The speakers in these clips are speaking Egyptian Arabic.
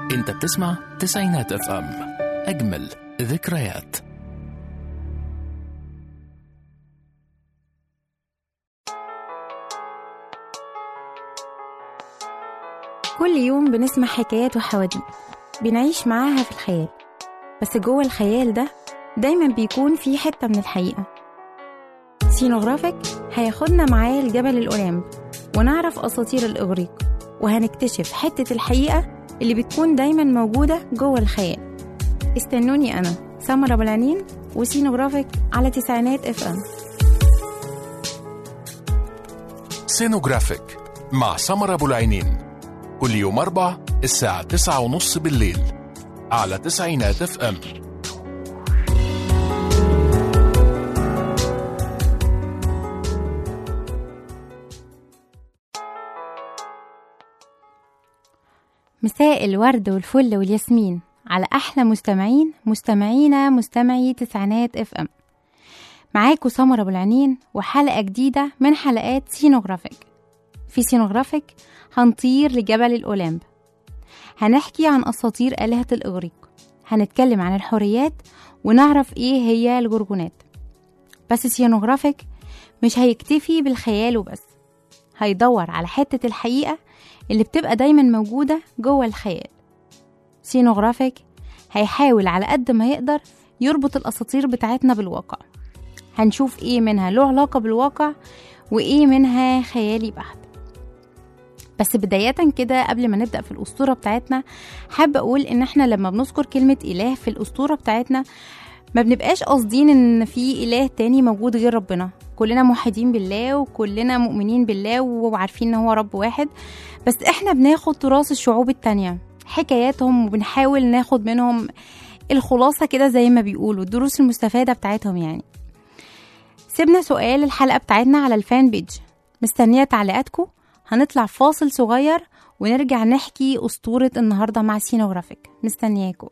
انت بتسمع تسعينات اف ام اجمل ذكريات كل يوم بنسمع حكايات وحواديت بنعيش معاها في الخيال بس جوه الخيال ده دايما بيكون في حتة من الحقيقة سينوغرافيك هياخدنا معاه لجبل الأوليمب ونعرف أساطير الإغريق وهنكتشف حتة الحقيقة اللي بتكون دايما موجودة جوه الخيال استنوني أنا سمرة بلانين وسينوغرافيك على تسعينات اف ام سينوجرافيك مع سمر ابو العينين كل يوم اربع الساعة تسعة ونص بالليل على تسعينات اف ام مساء الورد والفل والياسمين على أحلى مستمعين مستمعينا مستمعي تسعينات اف ام معاكم سمر أبو العنين وحلقة جديدة من حلقات سينوغرافيك في سينوغرافيك هنطير لجبل الأوليمب هنحكي عن أساطير آلهة الإغريق هنتكلم عن الحوريات ونعرف إيه هي الجرجونات بس سينوغرافيك مش هيكتفي بالخيال وبس هيدور على حتة الحقيقة اللي بتبقى دايما موجودة جوه الخيال سينوغرافيك هيحاول على قد ما يقدر يربط الأساطير بتاعتنا بالواقع هنشوف ايه منها له علاقة بالواقع وايه منها خيالي بحت بس بداية كده قبل ما نبدأ في الأسطورة بتاعتنا حابة أقول إن إحنا لما بنذكر كلمة إله في الأسطورة بتاعتنا ما بنبقاش قاصدين إن في إله تاني موجود غير ربنا كلنا موحدين بالله وكلنا مؤمنين بالله وعارفين إن هو رب واحد بس إحنا بناخد تراث الشعوب التانية حكاياتهم وبنحاول ناخد منهم الخلاصة كده زي ما بيقولوا الدروس المستفادة بتاعتهم يعني سيبنا سؤال الحلقة بتاعتنا على الفان بيج مستنية تعليقاتكم هنطلع فاصل صغير ونرجع نحكي أسطورة النهاردة مع سينوغرافيك مستنياكم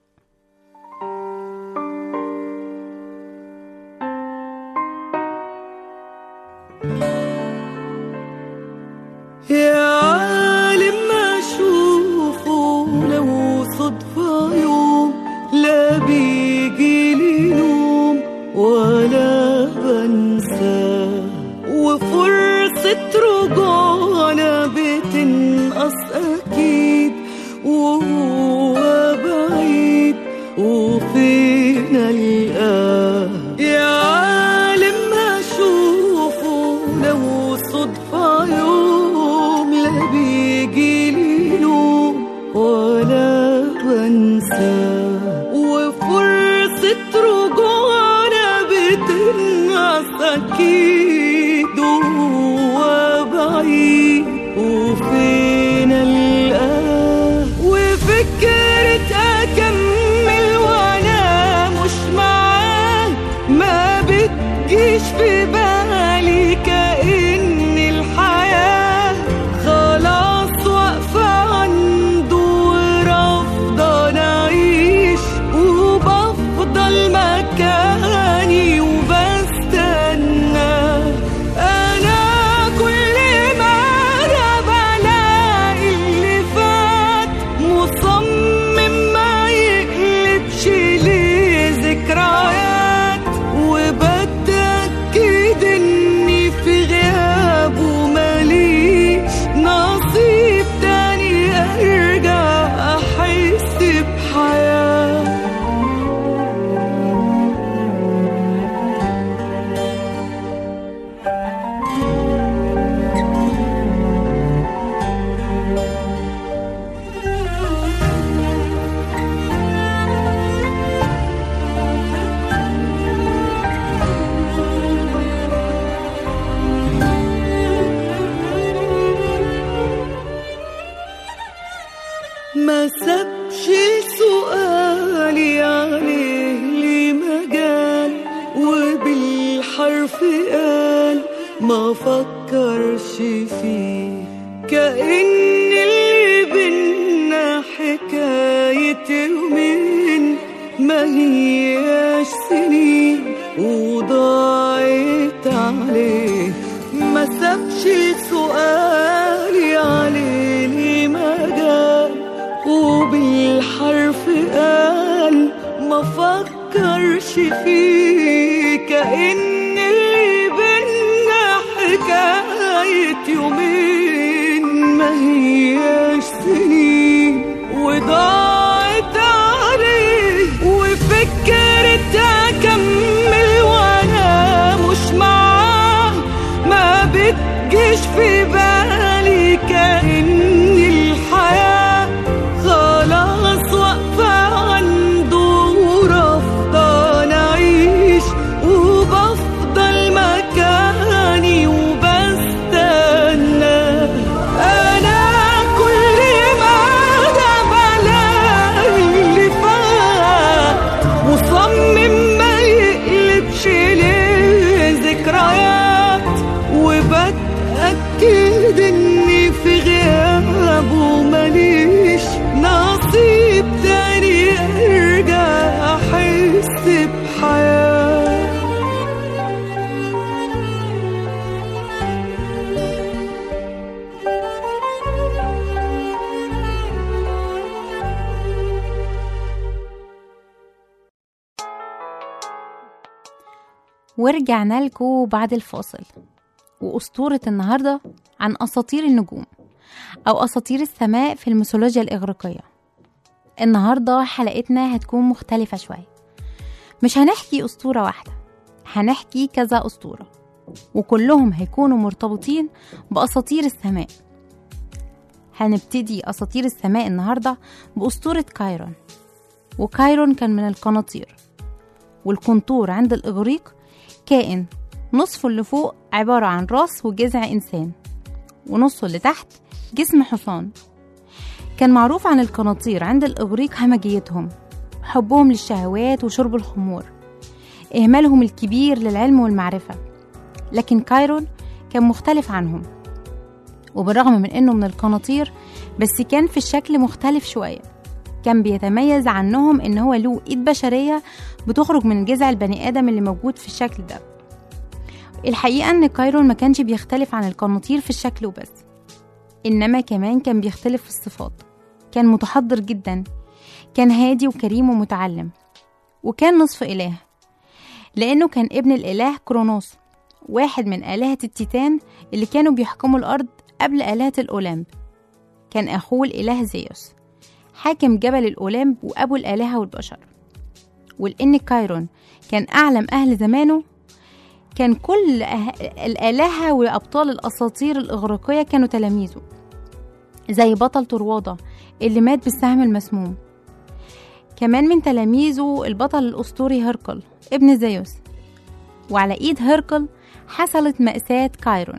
يا عالم ما اشوفه لو صدفة يوم لا بيجي لي نوم ولا بنساه وفرصة رجوعنا بتنقص أكيد وهو بعيد وفين ألقاه يا عالم ما أشوفه لو صدفة يوم لا بيجي لي نوم ولا بنساه وفرصة رجوعنا بتنقص أكيد وهو بعيد وفين الآه وفكرة أكمل وأنا مش معاه ما بتجيش في بالي كأن الحياة خلاص واقفة عنده ورافضة نعيش وبفضل مكاني وبستنى أنا كل ما أنا بلاقي اللي فات مصمم ما يقلبش ليه ذكريات وبتأكد إني في غيابه ماليش نصيب تاني أرجع أحس بحياة ما سابش سؤالي عليه لي مجال وبالحرف قال ما فكرش فيه كأن اللي بينا حكاية يومين ما هياش سنين وضاعت عليه ما سابش سؤالي عليه لي مجال وبالحرف فكرش فيه كأن اللي بينا حكاية يومين ما هياش سنين وضاعت علي وفكرت أكمل وأنا مش معاه ما بتجيش في بالي كأن الحياة خلاص واقفة عنده ورافضة أعيش وبفضل مكاني وبستنى أنا كل ما ده بلاقي اللي فات مصمم ما يقلبش ليه ذكريات وبتأكد إني في غيابه ماليش نصيب تاني أرجع أحس بحياة ورجعنا لكم بعد الفاصل وأسطورة النهاردة عن أساطير النجوم أو أساطير السماء في الميثولوجيا الإغريقية النهاردة حلقتنا هتكون مختلفة شوية مش هنحكي أسطورة واحدة هنحكي كذا أسطورة وكلهم هيكونوا مرتبطين بأساطير السماء هنبتدي أساطير السماء النهاردة بأسطورة كايرون وكايرون كان من القناطير والقنطور عند الإغريق كائن نصفه اللي فوق عبارة عن راس وجذع إنسان ونصه اللي تحت جسم حصان كان معروف عن القناطير عند الإغريق همجيتهم حبهم للشهوات وشرب الخمور إهمالهم الكبير للعلم والمعرفة لكن كايرون كان مختلف عنهم وبالرغم من إنه من القناطير بس كان في الشكل مختلف شوية كان بيتميز عنهم إن هو له إيد بشرية بتخرج من جذع البني آدم اللي موجود في الشكل ده الحقيقة إن كايرون ما كانش بيختلف عن القناطير في الشكل وبس إنما كمان كان بيختلف في الصفات كان متحضر جدا كان هادي وكريم ومتعلم وكان نصف إله لأنه كان ابن الإله كرونوس واحد من آلهة التيتان اللي كانوا بيحكموا الأرض قبل آلهة الأولمب كان أخوه الإله زيوس حاكم جبل الأولمب وأبو الآلهة والبشر ولأن كايرون كان أعلم أهل زمانه كان كل أه- الآلهة وأبطال الأساطير الإغريقية كانوا تلاميذه زي بطل طروادة اللي مات بالسهم المسموم كمان من تلاميذه البطل الأسطوري هرقل ابن زيوس وعلى إيد هرقل حصلت مأساة كايرون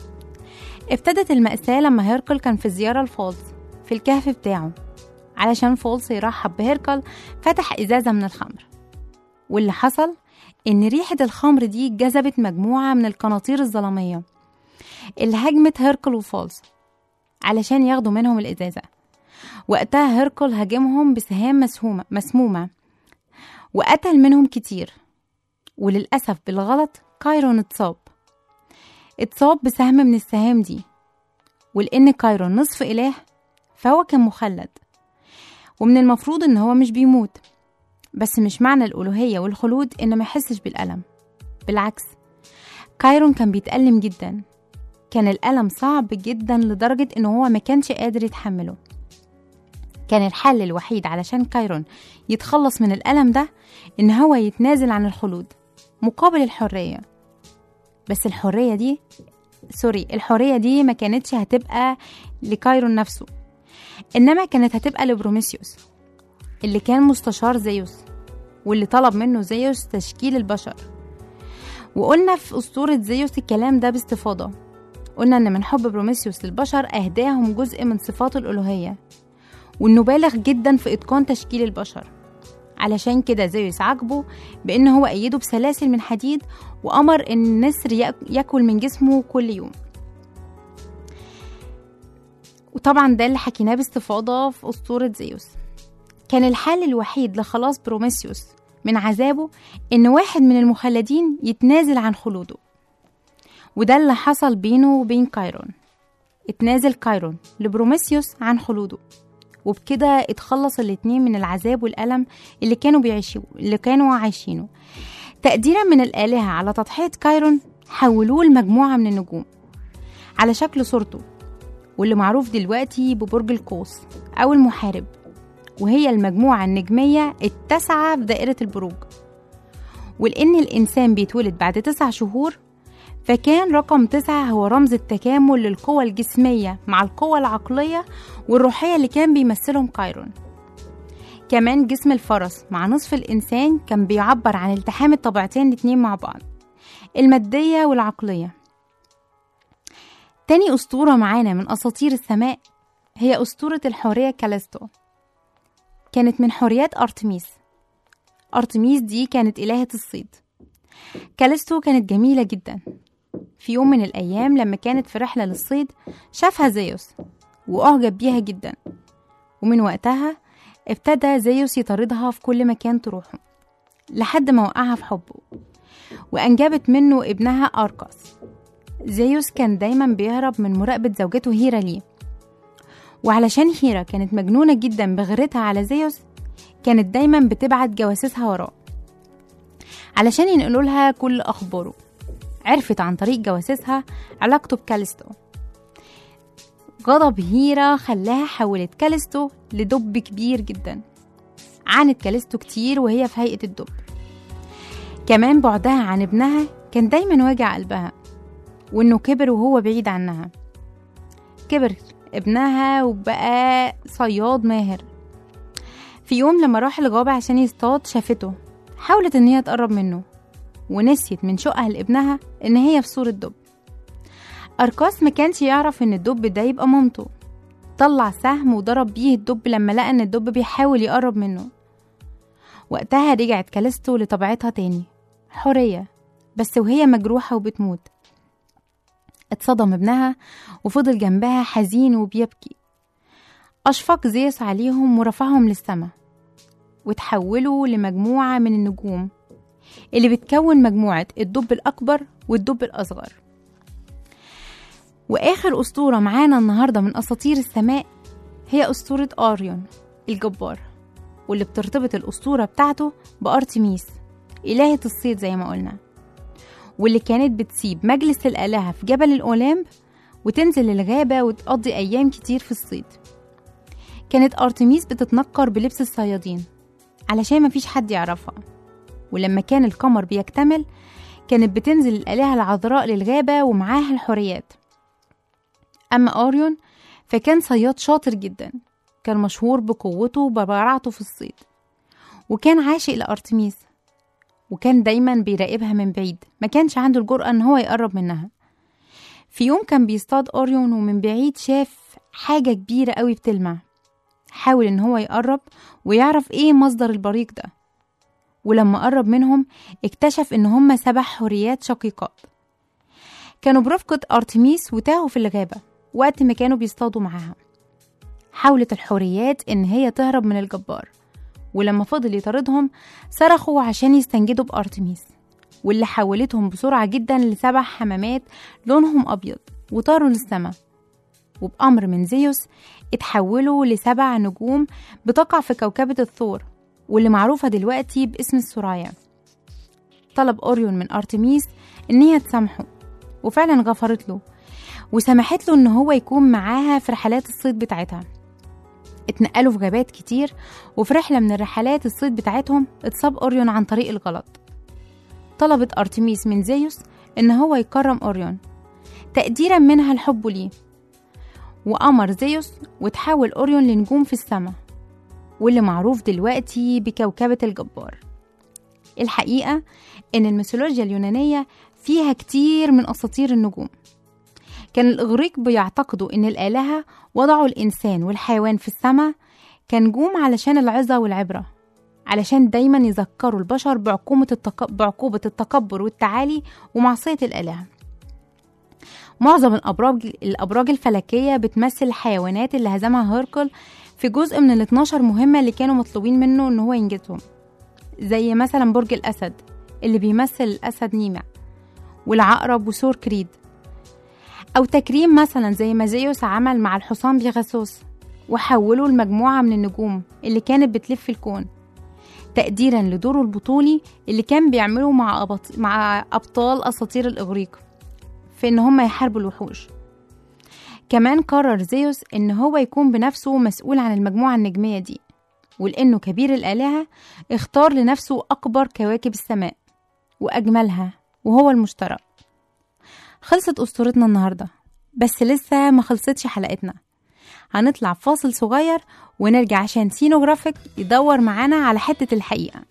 ابتدت المأساة لما هرقل كان في زيارة لفولز في الكهف بتاعه علشان فولز يرحب بهرقل فتح إزازة من الخمر واللي حصل إن ريحة الخمر دي جذبت مجموعة من القناطير الظلامية اللي هجمت هرقل وفولز علشان ياخدوا منهم الإزازة وقتها هرقل هاجمهم بسهام مسهومة مسمومة وقتل منهم كتير وللأسف بالغلط كايرون اتصاب اتصاب بسهم من السهام دي ولأن كايرون نصف إله فهو كان مخلد ومن المفروض إن هو مش بيموت بس مش معنى الألوهية والخلود إن ما يحسش بالألم بالعكس كايرون كان بيتألم جدا كان الألم صعب جدا لدرجة إن هو ما كانش قادر يتحمله كان الحل الوحيد علشان كايرون يتخلص من الألم ده إن هو يتنازل عن الخلود مقابل الحرية بس الحرية دي سوري الحرية دي ما كانتش هتبقى لكايرون نفسه إنما كانت هتبقى لبروميسيوس اللي كان مستشار زيوس واللي طلب منه زيوس تشكيل البشر وقلنا في أسطورة زيوس الكلام ده باستفاضة قلنا إن من حب بروميسيوس للبشر أهداهم جزء من صفات الألوهية وإنه بالغ جدا في إتقان تشكيل البشر علشان كده زيوس عاجبه بإن هو أيده بسلاسل من حديد وأمر إن النسر يأك- ياكل من جسمه كل يوم وطبعا ده اللي حكيناه باستفاضة في أسطورة زيوس كان الحل الوحيد لخلاص بروميسيوس من عذابه إن واحد من المخلدين يتنازل عن خلوده وده اللي حصل بينه وبين كايرون اتنازل كايرون لبروميسيوس عن خلوده وبكده اتخلص الاتنين من العذاب والألم اللي كانوا بيعيشوا اللي كانوا عايشينه تقديرا من الآلهة على تضحية كايرون حولوه لمجموعة من النجوم على شكل صورته واللي معروف دلوقتي ببرج القوس أو المحارب وهي المجموعة النجمية التاسعة في دائرة البروج ولأن الإنسان بيتولد بعد تسع شهور فكان رقم تسعة هو رمز التكامل للقوى الجسمية مع القوى العقلية والروحية اللي كان بيمثلهم كايرون كمان جسم الفرس مع نصف الإنسان كان بيعبر عن التحام الطبيعتين الاتنين مع بعض المادية والعقلية تاني أسطورة معانا من أساطير السماء هي أسطورة الحورية كاليستو كانت من حوريات أرتميس أرتميس دي كانت إلهة الصيد كاليستو كانت جميلة جدا في يوم من الأيام لما كانت في رحلة للصيد شافها زيوس وأعجب بيها جدا ومن وقتها ابتدى زيوس يطاردها في كل مكان تروحه لحد ما وقعها في حبه وأنجبت منه ابنها أركاس زيوس كان دايما بيهرب من مراقبة زوجته هيرا ليه وعلشان هيرا كانت مجنونة جدا بغيرتها على زيوس كانت دايما بتبعت جواسيسها وراه علشان ينقلوا لها كل أخباره عرفت عن طريق جواسيسها علاقته بكاليستو غضب هيرا خلاها حولت كاليستو لدب كبير جدا عانت كاليستو كتير وهي في هيئة الدب كمان بعدها عن ابنها كان دايما واجع قلبها وانه كبر وهو بعيد عنها كبر ابنها وبقى صياد ماهر في يوم لما راح الغابة عشان يصطاد شافته حاولت ان هي تقرب منه ونسيت من شوقها لابنها ان هي في صورة دب أركاس ما كانش يعرف ان الدب ده يبقى مامته طلع سهم وضرب بيه الدب لما لقى ان الدب بيحاول يقرب منه وقتها رجعت كاليستو لطبيعتها تاني حرية بس وهي مجروحة وبتموت اتصدم ابنها وفضل جنبها حزين وبيبكي أشفق زيوس عليهم ورفعهم للسما وتحولوا لمجموعة من النجوم اللي بتكون مجموعة الدب الأكبر والدب الأصغر وآخر أسطورة معانا النهاردة من أساطير السماء هي أسطورة أوريون الجبار واللي بترتبط الأسطورة بتاعته بأرتميس إلهة الصيد زي ما قلنا واللي كانت بتسيب مجلس الآلهة في جبل الأولامب وتنزل الغابة وتقضي أيام كتير في الصيد كانت أرتميس بتتنكر بلبس الصيادين علشان مفيش حد يعرفها ولما كان القمر بيكتمل كانت بتنزل الآلهة العذراء للغابة ومعاها الحوريات أما أوريون فكان صياد شاطر جدا كان مشهور بقوته وبراعته في الصيد وكان عاشق لأرتميس وكان دايما بيراقبها من بعيد ما كانش عنده الجرأة ان هو يقرب منها في يوم كان بيصطاد أوريون ومن بعيد شاف حاجة كبيرة قوي بتلمع حاول ان هو يقرب ويعرف ايه مصدر البريق ده ولما قرب منهم اكتشف ان هما سبع حوريات شقيقات كانوا برفقة أرتميس وتاهوا في الغابة وقت ما كانوا بيصطادوا معاها حاولت الحوريات إن هي تهرب من الجبار ولما فضل يطاردهم صرخوا عشان يستنجدوا بأرتميس واللي حولتهم بسرعة جدا لسبع حمامات لونهم أبيض وطاروا للسما وبأمر من زيوس اتحولوا لسبع نجوم بتقع في كوكبة الثور واللي معروفة دلوقتي باسم السرايا طلب أوريون من أرتميس إن هي تسامحه وفعلا غفرت له وسمحت له إن هو يكون معاها في رحلات الصيد بتاعتها اتنقلوا في غابات كتير وفي رحلة من الرحلات الصيد بتاعتهم اتصاب أوريون عن طريق الغلط طلبت أرتميس من زيوس إن هو يكرم أوريون تقديرا منها الحب ليه وأمر زيوس وتحول أوريون لنجوم في السماء واللي معروف دلوقتي بكوكبة الجبار الحقيقة إن الميثولوجيا اليونانية فيها كتير من أساطير النجوم كان الإغريق بيعتقدوا إن الآلهة وضعوا الإنسان والحيوان في السماء كنجوم علشان العظة والعبرة علشان دايما يذكروا البشر بعقوبة, التك... بعقوبة التكبر والتعالي ومعصية الآلهة معظم الأبراج الأبراج الفلكية بتمثل الحيوانات اللي هزمها هيركل في جزء من ال 12 مهمة اللي كانوا مطلوبين منه إن هو ينجزهم زي مثلا برج الأسد اللي بيمثل الأسد نيمع والعقرب وسور كريد أو تكريم مثلا زي ما زيوس عمل مع الحصان بيغاسوس وحوله لمجموعة من النجوم اللي كانت بتلف الكون تقديرا لدوره البطولي اللي كان بيعمله مع, أبط... مع أبطال أساطير الإغريق في إن هم يحاربوا الوحوش كمان قرر زيوس إن هو يكون بنفسه مسؤول عن المجموعة النجمية دي ولأنه كبير الآلهة اختار لنفسه أكبر كواكب السماء وأجملها وهو المشترى خلصت أسطورتنا النهاردة بس لسه ما خلصتش حلقتنا هنطلع فاصل صغير ونرجع عشان سينوجرافيك يدور معانا على حتة الحقيقة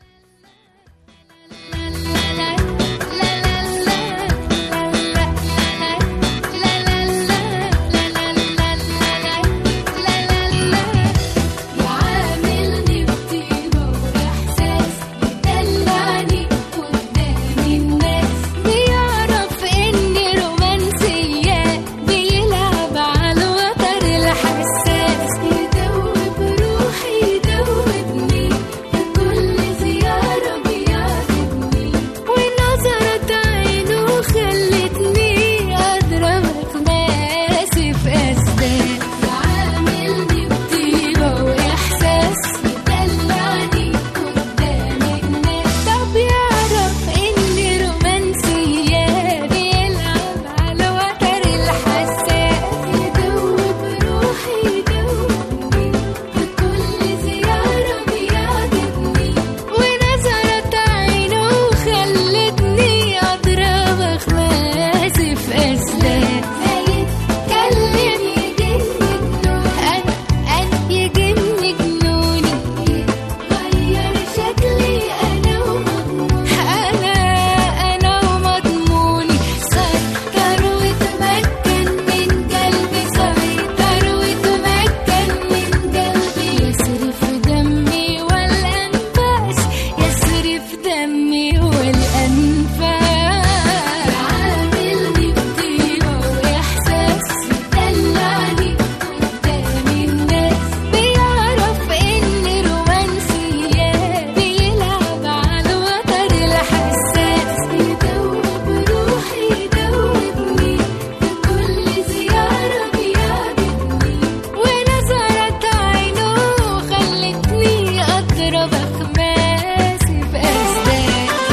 يعاملني بطيبة وإحساس يدلعني قدام الناس بيعرف إني رومانسية بيلعب على الوتر الحساس يدوب روحي يدوبني في كل زيارة بيعجبني ونظرة عينه خلتني أضرب خماسي في أسداد يعاملني بطيبة وإحساس يدلعني قدام الناس طب يعرف إني رومانسية بيلعب على وتر الحساس يدوب روحي يدوبني في كل زيارة بيعجبني ونظرة عينه خلتني أضرب خماسي في أسداد يتكلم يجن جنوني أنا أنا يجن جنوني غير شكلي أنا ومضموني أنا أنا ومضموني سيطر وتمكن من قلبي سيطر وتمكن من قلبي يسرف دمي والأنفاس يسرف دمي والأنفاس عاملني بطيبة وإحساس يدلعني قدام الناس بيعرف إني رومانسية بيلعب على الوتر الحساس يدوب روحي يدوبني في كل زيارة بيعجبني ونظرة عينه خلتني أضرب خماسي في أسداد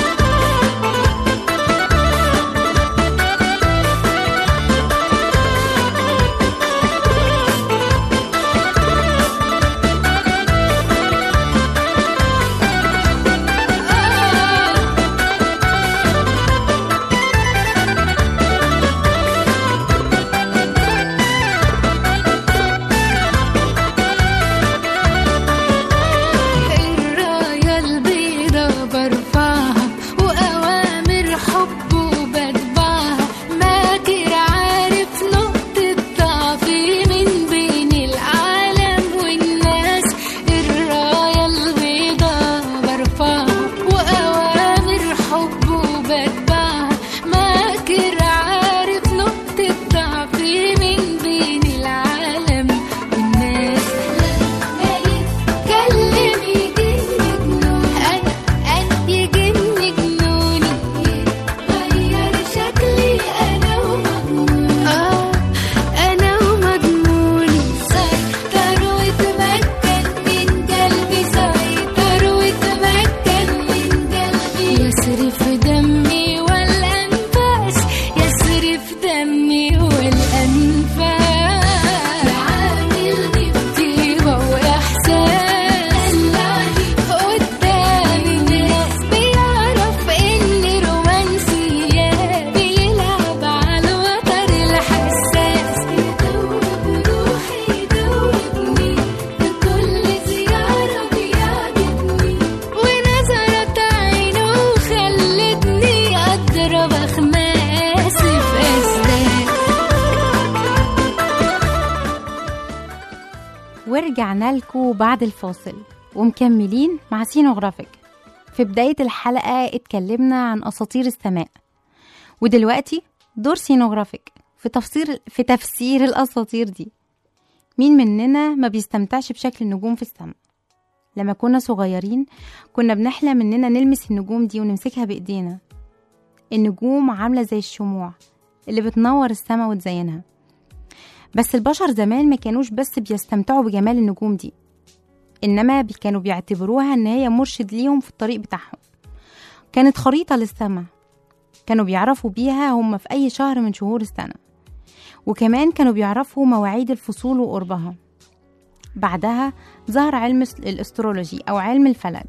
الراية البيضة برفعها وأوامر حبه بتبعها ماكر عارف نقطة ضعفي من بين العالم والناس الراية البيضة برفعها وأوامر حبه بتبعها ماكر عارف نقطة ضعفي من بين العالم والناس لما يتكلم يجن جنوني أنا أنا يجن جنوني غير شكلي أنا ومضموني آه أنا ومضموني سيطر وتمكن من قلبي سيطر وتمكن من قلبي يسرف دمي والأنفاس يسرف دمي والأنفاس عاملني بطيبة وإحساس قدام الناس بيعرف إني رومانسية بيلعب على الوتر الحساس يدوب روحي يدوبني في كل زيارة بيعجبني ونظرة عينه خلتني أضرب خماسي في أسداد ورجعنا لكم بعد الفاصل ومكملين مع سينوغرافيك في بداية الحلقة اتكلمنا عن أساطير السماء ودلوقتي دور سينوغرافيك في تفسير في تفسير الأساطير دي مين مننا ما بيستمتعش بشكل النجوم في السماء لما كنا صغيرين كنا بنحلم إننا نلمس النجوم دي ونمسكها بإيدينا النجوم عاملة زي الشموع اللي بتنور السما وتزينها بس البشر زمان ما كانوش بس بيستمتعوا بجمال النجوم دي إنما بي- كانوا بيعتبروها إن هي مرشد ليهم في الطريق بتاعهم كانت خريطة للسماء كانوا بيعرفوا بيها هم في أي شهر من شهور السنة وكمان كانوا بيعرفوا مواعيد الفصول وقربها بعدها ظهر علم الس- الاسترولوجي أو علم الفلك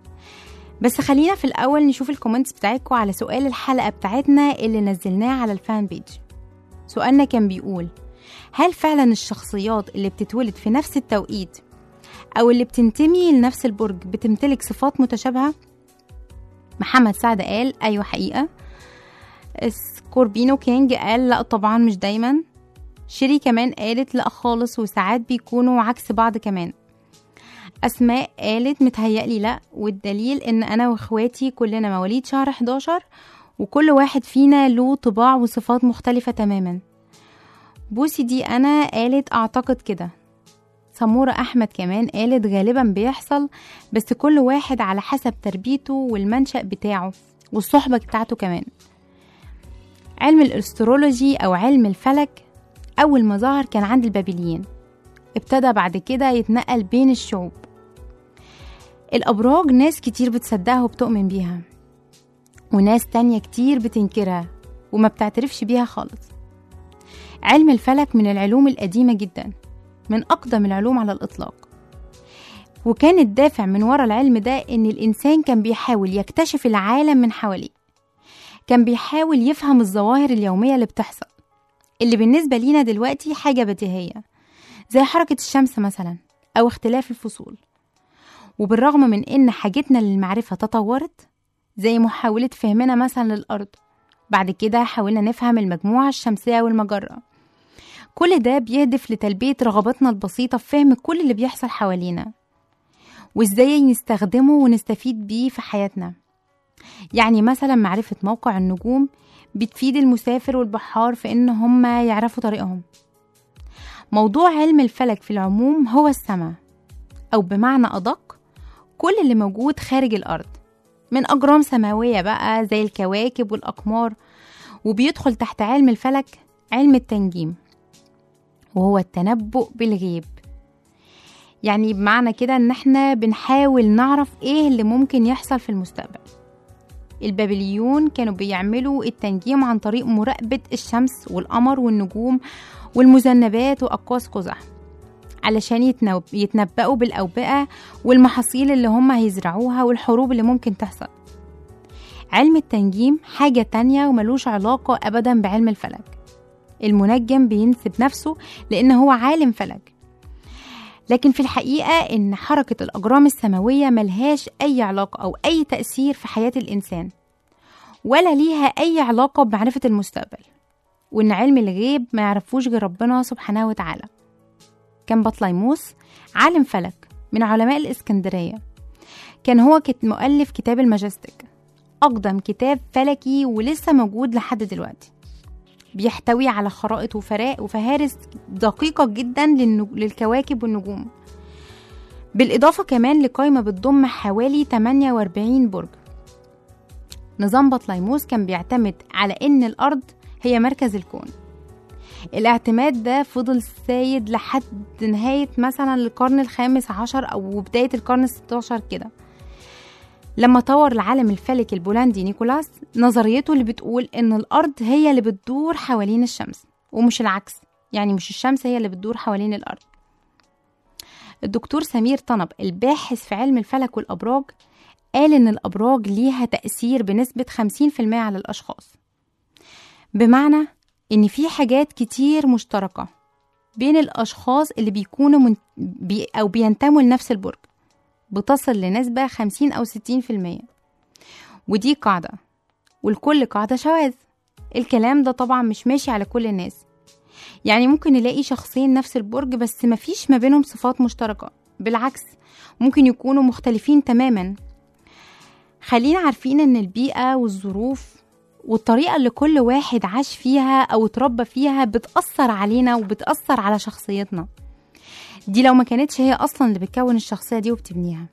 بس خلينا في الأول نشوف الكومنتس بتاعتكم على سؤال الحلقة بتاعتنا اللي نزلناه على الفان بيج سؤالنا كان بيقول هل فعلا الشخصيات اللي بتتولد في نفس التوقيت أو اللي بتنتمي لنفس البرج بتمتلك صفات متشابهة؟ محمد سعد قال أيوة حقيقة سكوربينو كينج قال لا طبعا مش دايما شيري كمان قالت لا خالص وساعات بيكونوا عكس بعض كمان أسماء قالت متهيألي لا والدليل إن أنا وإخواتي كلنا مواليد شهر 11 وكل واحد فينا له طباع وصفات مختلفة تماما بوسي دي أنا قالت أعتقد كده سمورة أحمد كمان قالت غالبا بيحصل بس كل واحد على حسب تربيته والمنشأ بتاعه والصحبة بتاعته كمان علم الاسترولوجي أو علم الفلك أول ما ظهر كان عند البابليين ابتدى بعد كده يتنقل بين الشعوب الأبراج ناس كتير بتصدقها وبتؤمن بيها وناس تانية كتير بتنكرها وما بتعترفش بيها خالص علم الفلك من العلوم القديمة جدا من أقدم العلوم على الإطلاق وكان الدافع من ورا العلم ده إن الإنسان كان بيحاول يكتشف العالم من حواليه كان بيحاول يفهم الظواهر اليومية اللي بتحصل اللي بالنسبة لينا دلوقتي حاجة بديهية زي حركة الشمس مثلا أو اختلاف الفصول وبالرغم من إن حاجتنا للمعرفة تطورت زي محاولة فهمنا مثلا للأرض بعد كده حاولنا نفهم المجموعة الشمسية والمجرة كل ده بيهدف لتلبية رغباتنا البسيطة في فهم كل اللي بيحصل حوالينا وإزاي نستخدمه ونستفيد بيه في حياتنا يعني مثلا معرفة موقع النجوم بتفيد المسافر والبحار في إن هم يعرفوا طريقهم موضوع علم الفلك في العموم هو السماء أو بمعنى أدق كل اللي موجود خارج الأرض من أجرام سماوية بقى زي الكواكب والأقمار وبيدخل تحت علم الفلك علم التنجيم وهو التنبؤ بالغيب يعني بمعنى كده ان احنا بنحاول نعرف ايه اللي ممكن يحصل في المستقبل البابليون كانوا بيعملوا التنجيم عن طريق مراقبة الشمس والقمر والنجوم والمذنبات وأقواس قزح علشان يتنب... يتنبأوا بالأوبئة والمحاصيل اللي هم هيزرعوها والحروب اللي ممكن تحصل علم التنجيم حاجة تانية وملوش علاقة أبدا بعلم الفلك المنجم بينسب نفسه لأن هو عالم فلك لكن في الحقيقة إن حركة الأجرام السماوية ملهاش أي علاقة أو أي تأثير في حياة الإنسان ولا ليها أي علاقة بمعرفة المستقبل وإن علم الغيب ما يعرفوش غير ربنا سبحانه وتعالى كان بطليموس عالم فلك من علماء الإسكندرية كان هو كت- مؤلف كتاب الماجستيك أقدم كتاب فلكي ولسه موجود لحد دلوقتي بيحتوي على خرائط وفراء وفهارس دقيقة جدا للنج- للكواكب والنجوم بالإضافة كمان لقائمة بتضم حوالي 48 برج نظام بطليموس كان بيعتمد على إن الأرض هي مركز الكون الاعتماد ده فضل سايد لحد نهاية مثلا القرن الخامس عشر أو بداية القرن الستاشر كده لما طور العالم الفلكي البولندي نيكولاس نظريته اللي بتقول إن الأرض هي اللي بتدور حوالين الشمس ومش العكس يعني مش الشمس هي اللي بتدور حوالين الأرض الدكتور سمير طنب الباحث في علم الفلك والأبراج قال إن الأبراج ليها تأثير بنسبة 50% على الأشخاص بمعنى إن في حاجات كتير مشتركة بين الأشخاص اللي بيكونوا من بي أو بينتموا لنفس البرج بتصل لنسبة 50 أو 60% ودي قاعدة والكل قاعدة شواذ الكلام ده طبعا مش ماشي على كل الناس يعني ممكن نلاقي شخصين نفس البرج بس مفيش ما بينهم صفات مشتركة بالعكس ممكن يكونوا مختلفين تماما خلينا عارفين ان البيئة والظروف والطريقة اللي كل واحد عاش فيها أو اتربى فيها بتأثر علينا وبتأثر على شخصيتنا دي لو ما كانتش هي أصلا اللي بتكون الشخصية دي وبتبنيها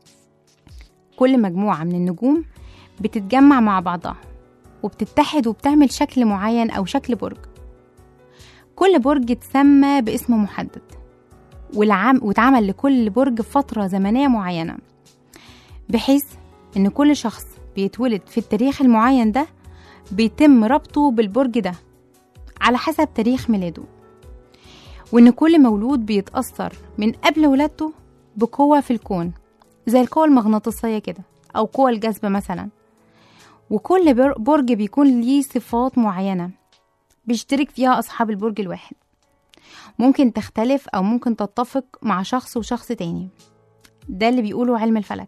كل مجموعة من النجوم بتتجمع مع بعضها وبتتحد وبتعمل شكل معين أو شكل برج كل برج اتسمى باسم محدد والعم واتعمل لكل برج فترة زمنية معينة بحيث إن كل شخص بيتولد في التاريخ المعين ده بيتم ربطه بالبرج ده على حسب تاريخ ميلاده وإن كل مولود بيتأثر من قبل ولادته بقوة في الكون زي القوة المغناطيسية كده أو قوة الجذب مثلا وكل بر- برج بيكون ليه صفات معينة بيشترك فيها أصحاب البرج الواحد ممكن تختلف أو ممكن تتفق مع شخص وشخص تاني ده اللي بيقوله علم الفلك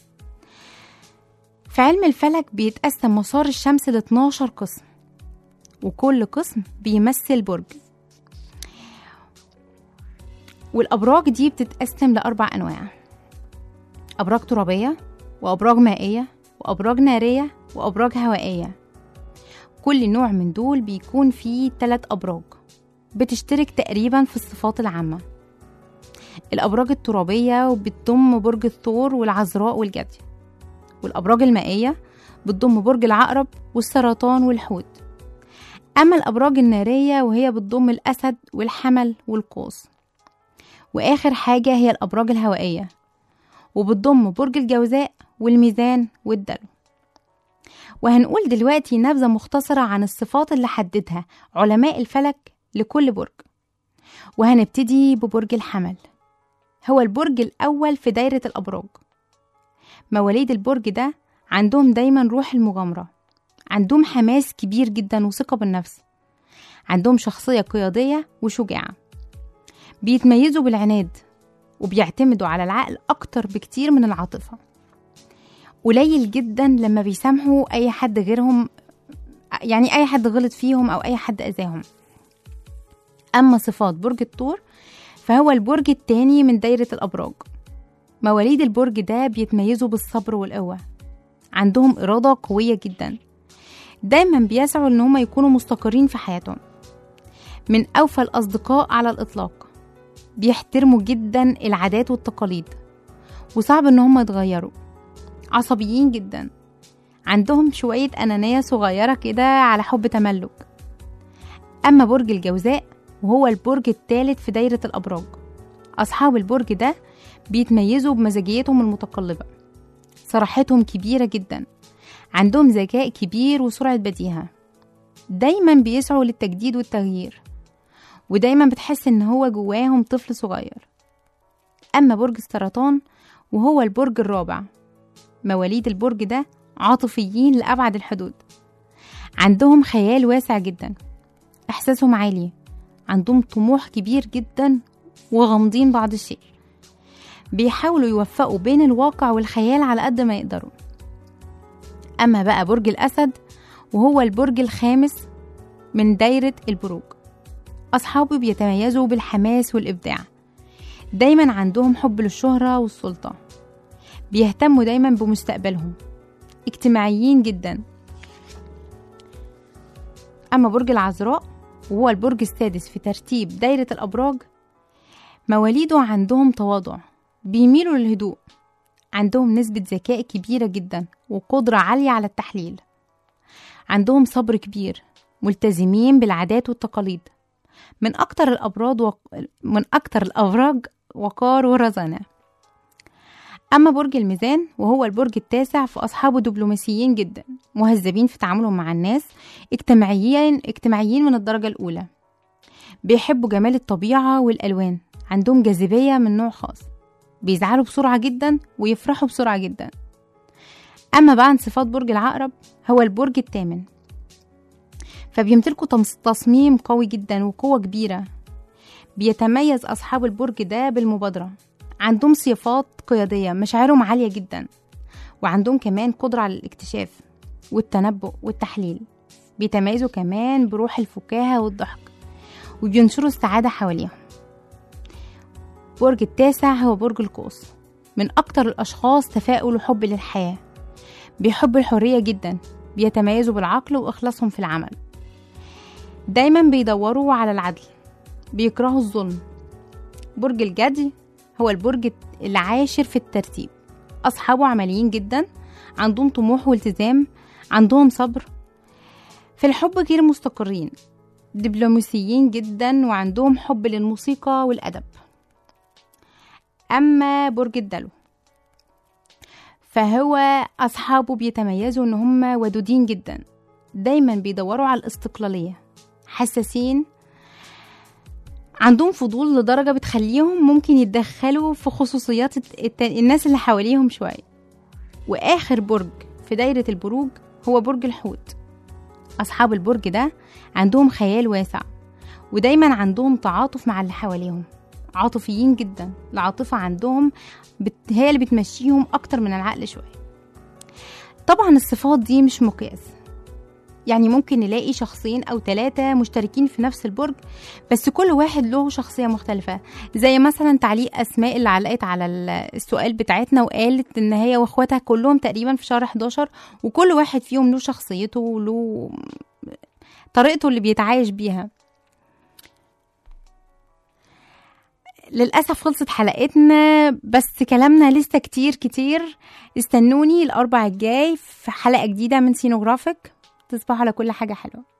في علم الفلك بيتقسم مسار الشمس ل 12 قسم وكل قسم بيمثل برج والأبراج دي بتتقسم لأربع أنواع أبراج ترابية وأبراج مائية وأبراج نارية وأبراج هوائية كل نوع من دول بيكون فيه تلات أبراج بتشترك تقريبا في الصفات العامة الأبراج الترابية وبتضم برج الثور والعذراء والجدي والأبراج المائية بتضم برج العقرب والسرطان والحوت أما الأبراج النارية وهي بتضم الأسد والحمل والقوس وآخر حاجة هي الأبراج الهوائية وبتضم برج الجوزاء والميزان والدلو وهنقول دلوقتي نبذة مختصرة عن الصفات اللي حددها علماء الفلك لكل برج وهنبتدي ببرج الحمل هو البرج الأول في دايرة الأبراج مواليد البرج ده عندهم دايما روح المغامرة عندهم حماس كبير جدا وثقة بالنفس عندهم شخصية قيادية وشجاعة بيتميزوا بالعناد وبيعتمدوا على العقل أكتر بكتير من العاطفة قليل جدا لما بيسامحوا أي حد غيرهم يعني أي حد غلط فيهم أو أي حد أذاهم أما صفات برج الثور فهو البرج التاني من دايرة الأبراج مواليد البرج ده بيتميزوا بالصبر والقوة عندهم إرادة قوية جدا دايما بيسعوا إن هما يكونوا مستقرين في حياتهم من أوفى الأصدقاء على الإطلاق بيحترموا جدا العادات والتقاليد وصعب إن هما يتغيروا عصبيين جدا عندهم شوية أنانية صغيرة كده على حب تملك أما برج الجوزاء وهو البرج الثالث في دايرة الأبراج أصحاب البرج ده بيتميزوا بمزاجيتهم المتقلبة صراحتهم كبيرة جدا عندهم ذكاء كبير وسرعة بديهة دايما بيسعوا للتجديد والتغيير ودايما بتحس ان هو جواهم طفل صغير اما برج السرطان وهو البرج الرابع مواليد البرج ده عاطفيين لأبعد الحدود عندهم خيال واسع جدا إحساسهم عالي عندهم طموح كبير جدا وغامضين بعض الشيء بيحاولوا يوفقوا بين الواقع والخيال على قد ما يقدروا أما بقى برج الأسد وهو البرج الخامس من دايرة البروج أصحابه بيتميزوا بالحماس والإبداع دايما عندهم حب للشهرة والسلطة بيهتموا دايما بمستقبلهم اجتماعيين جدا أما برج العذراء وهو البرج السادس في ترتيب دايرة الأبراج مواليده عندهم تواضع بيميلوا للهدوء عندهم نسبة ذكاء كبيرة جدا وقدرة عالية على التحليل عندهم صبر كبير ملتزمين بالعادات والتقاليد من أكتر الأبراج وق... من أكتر الأبراج وقار ورزانة أما برج الميزان وهو البرج التاسع فأصحابه دبلوماسيين جدا مهذبين في تعاملهم مع الناس اجتماعيين اجتماعيين من الدرجة الأولى بيحبوا جمال الطبيعة والألوان عندهم جاذبية من نوع خاص بيزعلوا بسرعة جدا ويفرحوا بسرعة جدا أما بقى عن صفات برج العقرب هو البرج الثامن فبيمتلكوا تمس- تصميم قوي جدا وقوة كبيرة بيتميز أصحاب البرج ده بالمبادرة عندهم صفات قيادية مشاعرهم عالية جدا وعندهم كمان قدرة على الاكتشاف والتنبؤ والتحليل بيتميزوا كمان بروح الفكاهة والضحك وبينشروا السعادة حواليهم برج التاسع هو برج القوس من أكتر الأشخاص تفاؤل وحب للحياة بيحبوا الحرية جدا بيتميزوا بالعقل وإخلاصهم في العمل دايما بيدوروا على العدل بيكرهوا الظلم برج الجدي هو البرج العاشر في الترتيب أصحابه عمليين جدا عندهم طموح والتزام عندهم صبر في الحب غير مستقرين دبلوماسيين جدا وعندهم حب للموسيقى والأدب أما برج الدلو فهو أصحابه بيتميزوا إن هم ودودين جدا دايما بيدوروا على الاستقلالية حساسين عندهم فضول لدرجة بتخليهم ممكن يتدخلوا في خصوصيات الت- الت- الناس اللي حواليهم شوية وآخر برج في دايرة البروج هو برج الحوت أصحاب البرج ده عندهم خيال واسع ودايما عندهم تعاطف مع اللي حواليهم عاطفيين جدا العاطفة عندهم بت... هي اللي بتمشيهم أكتر من العقل شوية طبعا الصفات دي مش مقياس يعني ممكن نلاقي شخصين أو ثلاثة مشتركين في نفس البرج بس كل واحد له شخصية مختلفة زي مثلا تعليق أسماء اللي علقت على ال- السؤال بتاعتنا وقالت إن هي وإخواتها كلهم تقريبا في شهر 11 وكل واحد فيهم له شخصيته وله طريقته اللي بيتعايش بيها للأسف خلصت حلقتنا بس كلامنا لسه كتير كتير استنوني الأربع الجاي في حلقة جديدة من سينوغرافيك تصبحوا على كل حاجة حلوة